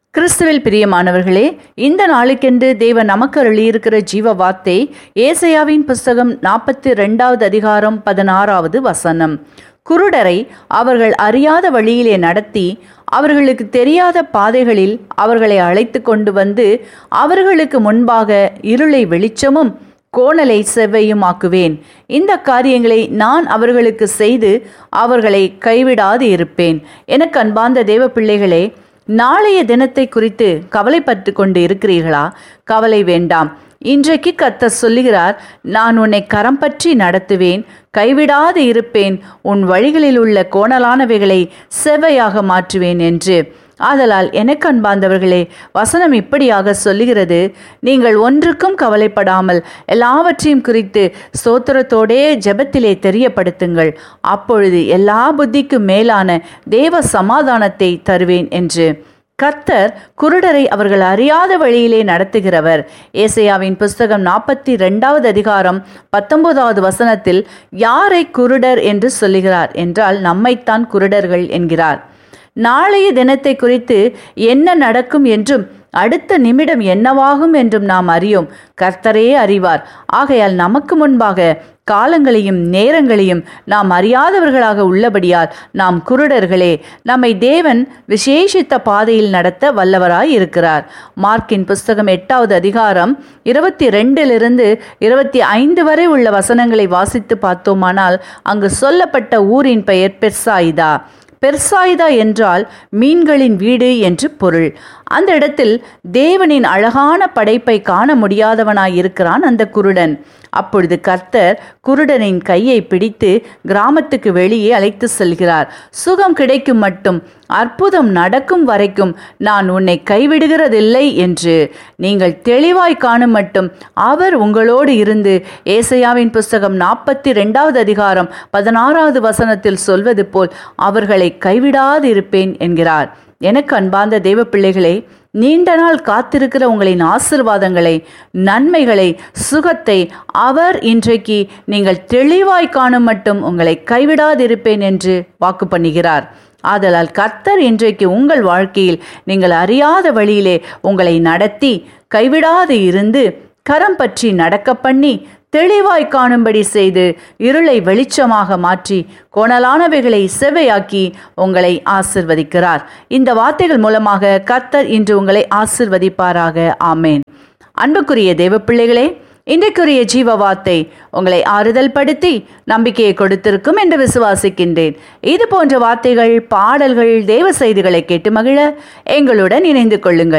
கிறிஸ்துவில் பிரியமானவர்களே இந்த நாளுக்கென்று தேவன் நமக்கு அருளியிருக்கிற ஜீவ வார்த்தை ஏசையாவின் புஸ்தகம் நாற்பத்தி ரெண்டாவது அதிகாரம் பதினாறாவது வசனம் குருடரை அவர்கள் அறியாத வழியிலே நடத்தி அவர்களுக்கு தெரியாத பாதைகளில் அவர்களை அழைத்து கொண்டு வந்து அவர்களுக்கு முன்பாக இருளை வெளிச்சமும் கோணலை செவ்வையுமாக்குவேன் இந்த காரியங்களை நான் அவர்களுக்கு செய்து அவர்களை கைவிடாது இருப்பேன் எனக்கு அன்பார்ந்த தேவ பிள்ளைகளே நாளைய தினத்தை குறித்து கவலைப்பட்டு கொண்டு இருக்கிறீர்களா கவலை வேண்டாம் இன்றைக்கு கத்த சொல்லுகிறார் நான் உன்னை கரம் பற்றி நடத்துவேன் கைவிடாது இருப்பேன் உன் வழிகளில் உள்ள கோணலானவைகளை செவ்வையாக மாற்றுவேன் என்று ஆதலால் எனக்கு அன்பார்ந்தவர்களே வசனம் இப்படியாக சொல்லுகிறது நீங்கள் ஒன்றுக்கும் கவலைப்படாமல் எல்லாவற்றையும் குறித்து ஸ்தோத்திரத்தோடே ஜெபத்திலே தெரியப்படுத்துங்கள் அப்பொழுது எல்லா புத்திக்கும் மேலான தேவ சமாதானத்தை தருவேன் என்று கர்த்தர் குருடரை அவர்கள் அறியாத வழியிலே நடத்துகிறவர் ஏசையாவின் புஸ்தகம் நாற்பத்தி ரெண்டாவது அதிகாரம் பத்தொன்பதாவது வசனத்தில் யாரை குருடர் என்று சொல்லுகிறார் என்றால் நம்மைத்தான் குருடர்கள் என்கிறார் நாளைய தினத்தை குறித்து என்ன நடக்கும் என்றும் அடுத்த நிமிடம் என்னவாகும் என்றும் நாம் அறியோம் கர்த்தரே அறிவார் ஆகையால் நமக்கு முன்பாக காலங்களையும் நேரங்களையும் நாம் அறியாதவர்களாக உள்ளபடியால் நாம் குருடர்களே நம்மை தேவன் விசேஷித்த பாதையில் நடத்த வல்லவராய் இருக்கிறார் மார்க்கின் புஸ்தகம் எட்டாவது அதிகாரம் இருபத்தி ரெண்டிலிருந்து இருபத்தி ஐந்து வரை உள்ள வசனங்களை வாசித்து பார்த்தோமானால் அங்கு சொல்லப்பட்ட ஊரின் பெயர் பெர்சாயிதா பெர்சாயிதா என்றால் மீன்களின் வீடு என்று பொருள் அந்த இடத்தில் தேவனின் அழகான படைப்பை காண முடியாதவனாய் இருக்கிறான் அந்த குருடன் அப்பொழுது கர்த்தர் குருடனின் கையை பிடித்து கிராமத்துக்கு வெளியே அழைத்து செல்கிறார் சுகம் கிடைக்கும் மட்டும் அற்புதம் நடக்கும் வரைக்கும் நான் உன்னை கைவிடுகிறதில்லை என்று நீங்கள் தெளிவாய் காணும் மட்டும் அவர் உங்களோடு இருந்து ஏசையாவின் புஸ்தகம் நாற்பத்தி ரெண்டாவது அதிகாரம் பதினாறாவது வசனத்தில் சொல்வது போல் அவர்களை கைவிடாது இருப்பேன் என்கிறார் எனக்கு அன்பார்ந்த தேவ பிள்ளைகளே நீண்ட நாள் காத்திருக்கிற உங்களின் ஆசிர்வாதங்களை நன்மைகளை சுகத்தை அவர் இன்றைக்கு நீங்கள் தெளிவாய் காணும் மட்டும் உங்களை கைவிடாதிருப்பேன் என்று வாக்கு பண்ணுகிறார் ஆதலால் கர்த்தர் இன்றைக்கு உங்கள் வாழ்க்கையில் நீங்கள் அறியாத வழியிலே உங்களை நடத்தி கைவிடாது இருந்து கரம் பற்றி நடக்க பண்ணி தெளிவாய் காணும்படி செய்து இருளை வெளிச்சமாக மாற்றி கோணலானவைகளை செவையாக்கி உங்களை ஆசிர்வதிக்கிறார் இந்த வார்த்தைகள் மூலமாக கர்த்தர் இன்று உங்களை ஆசிர்வதிப்பாராக ஆமேன் அன்புக்குரிய தேவ பிள்ளைகளே இன்றைக்குரிய ஜீவ வார்த்தை உங்களை ஆறுதல் படுத்தி நம்பிக்கையை கொடுத்திருக்கும் என்று விசுவாசிக்கின்றேன் இது போன்ற வார்த்தைகள் பாடல்கள் தேவ செய்திகளை கேட்டு மகிழ எங்களுடன் இணைந்து கொள்ளுங்கள்